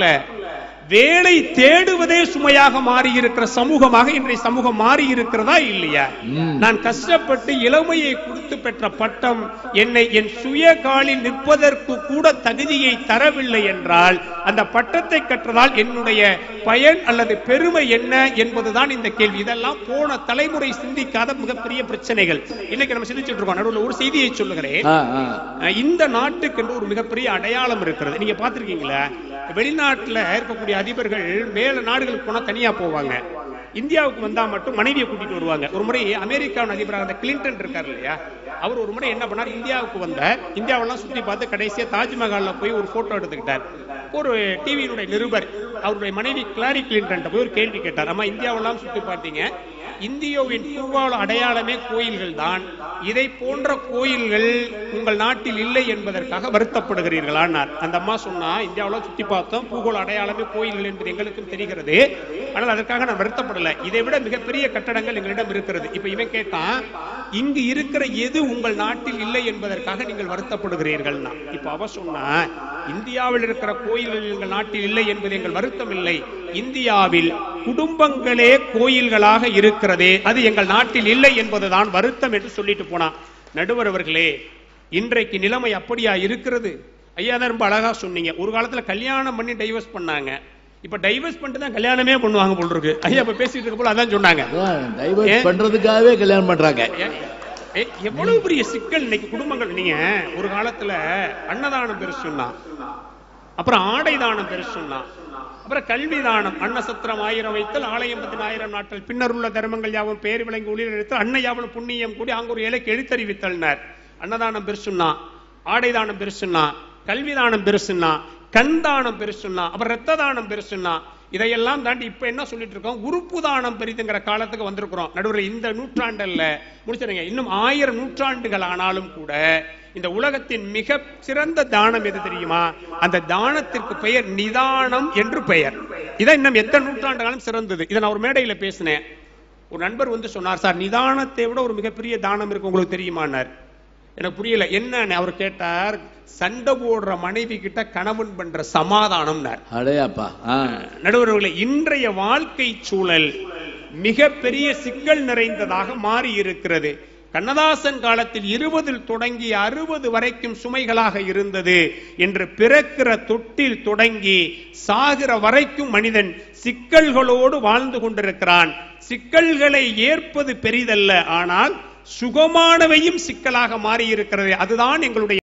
வேலை தேடுவதே சுமையாக மாறி இருக்கிற சமூகமாக இன்றைய சமூகம் மாறி இருக்கிறதா இல்லையா ம். நான் கஷ்டப்பட்டு இளமையை கொடுத்து பெற்ற பட்டம் என்னை என் சுய காலில் நிற்பதற்கு கூட தகுதியை தரவில்லை என்றால் அந்த பட்டத்தை கற்றதால் என்னுடைய பயன் அல்லது பெருமை என்ன என்பதுதான் இந்த கேள்வி இதெல்லாம் போன தலைமுறை சிந்திக்காத மிகப்பெரிய பிரச்சனைகள் இன்னைக்கு நம்ம சிந்திச்சுட்டு இருக்கோம் நடுவில் ஒரு செய்தியை சொல்லுகிறேன் ஆ, ஆ. அஹ் இந்த நாட்டுக்கு என்று ஒரு மிகப்பெரிய அடையாளம் இருக்கிறது நீங்க பாத்திருக்கீங்களா வெளிநாட்டுல இருக்கக்கூடிய அதிபர்கள் மேல நாடுகளுக்கு போனா தனியா போவாங்க இந்தியாவுக்கு வந்தா மட்டும் மனைவியை கூட்டிட்டு வருவாங்க ஒரு முறை அமெரிக்காவின் அதிபராக அந்த கிளின்டன் இருக்கார் இல்லையா அவர் ஒரு முறை என்ன பண்ணார் இந்தியாவுக்கு வந்த இந்தியாவெல்லாம் சுத்தி பார்த்து கடைசியா தாஜ்மஹால்ல போய் ஒரு போட்டோ எடுத்துக்கிட்டார் ஒரு டிவியினுடைய நிருபர் அவருடைய மனைவி கிளாரி கிளின்டன் போய் ஒரு கேள்வி கேட்டார் அம்மா இந்தியாவெல்லாம் சுத்தி பார்த்தீங்க இந்தியாவின் பூர்வால அடையாளமே கோயில்கள் தான் இதை போன்ற கோயில்கள் உங்கள் நாட்டில் இல்லை என்பதற்காக வருத்தப்படுகிறீர்களான்னார் அந்த அம்மா சொன்னா இந்தியாவுல சுத்தி பார்த்தோம் பூகோள அடையாளமே கோயில்கள் என்பது எங்களுக்கும் தெரிகிறது ஆனால் அதற்காக நான் வருத்தப்படல இதை விட மிகப்பெரிய கட்டடங்கள் எங்களிடம் இருக்கிறது இப்ப இவன் கேட்டான் இங்கு இருக்கிற எது உங்கள் நாட்டில் இல்லை என்பதற்காக நீங்கள் வருத்தப்படுகிறீர்கள்னா இப்ப அவ சொன்னா இந்தியாவில் இருக்கிற கோயில்கள் எங்கள் நாட்டில் இல்லை என்பது எங்கள் வருத்தம் இல்லை இந்தியாவில் குடும்பங்களே கோயில்களாக இருக்கிறதே அது எங்கள் நாட்டில் இல்லை என்பதுதான் வருத்தம் என்று சொல்லிட்டு போனான் நடுவர் அவர்களே இன்றைக்கு நிலைமை அப்படியா இருக்கிறது ஐயா தான் ரொம்ப அழகா சொன்னீங்க ஒரு காலத்துல கல்யாணம் பண்ணி டைவர்ஸ் பண்ணாங்க இப்ப டைவர்ஸ் பண்ணிட்டு தான் கல்யாணமே பண்ணுவாங்க போல இருக்கு ஐயா இப்ப பேசிட்டு இருக்க போல அதான் சொன்னாங்க அதான் டைவர்ஸ் ஏன்? பண்றதுக்காகவே கல்யாணம் பண்றாங்க ஏ- ஏ, எவ்வளவு பெரிய சிக்கல் இன்னைக்கு குடும்பங்கள் நீங்க ஒரு காலத்துல அன்னதானம் பெருசுன்னா அப்புறம் ஆடை தானம் பெருசுன்னா அப்புறம் கல்வி தானம் அன்னசத்திரம் ஆயிரம் வைத்தல் ஆலயம் பதினாயிரம் நாட்கள் பின்னர் உள்ள தர்மங்கள் யாவும் பேர் விளங்கி ஒளியில் எடுத்து அன்ன யாவனும் புண்ணியம் கூடி அங்க ஒரு இலைக்கு எழுத்தறிவித்தல்னர் அன்னதானம் பெருசுன்னா ஆடை தானம் பெருசுன்னா கல்வி தானம் பெருசுன்னா கண் தானம் பெருசுன்னா அப்புறம் ரத்த தானம் பெருசுன்னா இதையெல்லாம் தாண்டி இப்ப என்ன சொல்லிட்டு இருக்கோம் உறுப்பு தானம் பெரிதுங்கிற காலத்துக்கு வந்திருக்கிறோம் நடுவில் இந்த நூற்றாண்டல்ல முடிச்சிருங்க இன்னும் ஆயிரம் நூற்றாண்டுகள் ஆனாலும் கூட இந்த உலகத்தின் மிக சிறந்த தானம் எது தெரியுமா அந்த தானத்திற்கு பெயர் நிதானம் என்று பெயர் இதான் இன்னும் எத்தனை நூற்றாண்டுகளும் சிறந்தது இதை நான் ஒரு மேடையில பேசினேன் ஒரு நண்பர் வந்து சொன்னார் சார் நிதானத்தை விட ஒரு மிகப்பெரிய தானம் இருக்கு உங்களுக்கு தெரியுமானார் எனக்கு புரியல என்னன்னு அவர் கேட்டார் சண்டை போடுற மனைவி கிட்ட கணவன் பண்ற சமாதானம்னார் அடையாப்பா ஆ நடுவர்களே இன்றைய வாழ்க்கை சூழல் மிகப்பெரிய சிக்கல் நிறைந்ததாக மாறி இருக்கிறது கண்ணதாசன் காலத்தில் இருபதில் தொடங்கி அறுபது வரைக்கும் சுமைகளாக இருந்தது என்று பிறக்கிற தொட்டில் தொடங்கி சாகிற வரைக்கும் மனிதன் சிக்கல்களோடு வாழ்ந்து கொண்டிருக்கிறான் சிக்கல்களை ஏற்பது பெரிதல்ல ஆனால் சுகமானவையும் சிக்கலாக மாறி இருக்கிறது அதுதான் எங்களுடைய